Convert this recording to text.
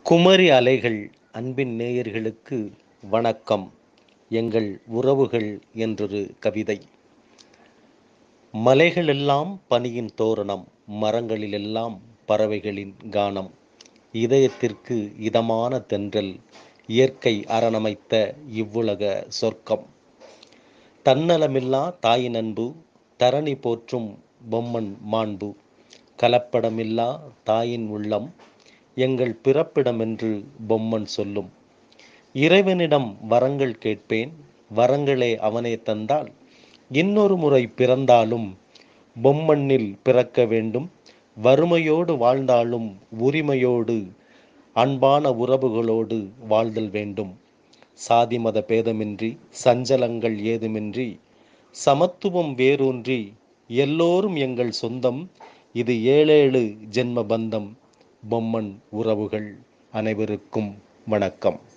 குமரி அலைகள் அன்பின் நேயர்களுக்கு வணக்கம் எங்கள் உறவுகள் என்றொரு கவிதை மலைகளெல்லாம் பனியின் தோரணம் மரங்களிலெல்லாம் பறவைகளின் கானம் இதயத்திற்கு இதமான தென்றல் இயற்கை அரணமைத்த இவ்வுலக சொர்க்கம் தன்னலமில்லா தாயின் அன்பு தரணி போற்றும் பொம்மன் மாண்பு கலப்படமில்லா தாயின் உள்ளம் எங்கள் பிறப்பிடமென்று பொம்மன் சொல்லும் இறைவனிடம் வரங்கள் கேட்பேன் வரங்களே அவனே தந்தால் இன்னொரு முறை பிறந்தாலும் பொம்மண்ணில் பிறக்க வேண்டும் வறுமையோடு வாழ்ந்தாலும் உரிமையோடு அன்பான உறவுகளோடு வாழ்தல் வேண்டும் சாதி மத பேதமின்றி சஞ்சலங்கள் ஏதுமின்றி சமத்துவம் வேரூன்றி எல்லோரும் எங்கள் சொந்தம் இது ஏழேழு ஜென்ம பந்தம் பொம்மன் உறவுகள் அனைவருக்கும் வணக்கம்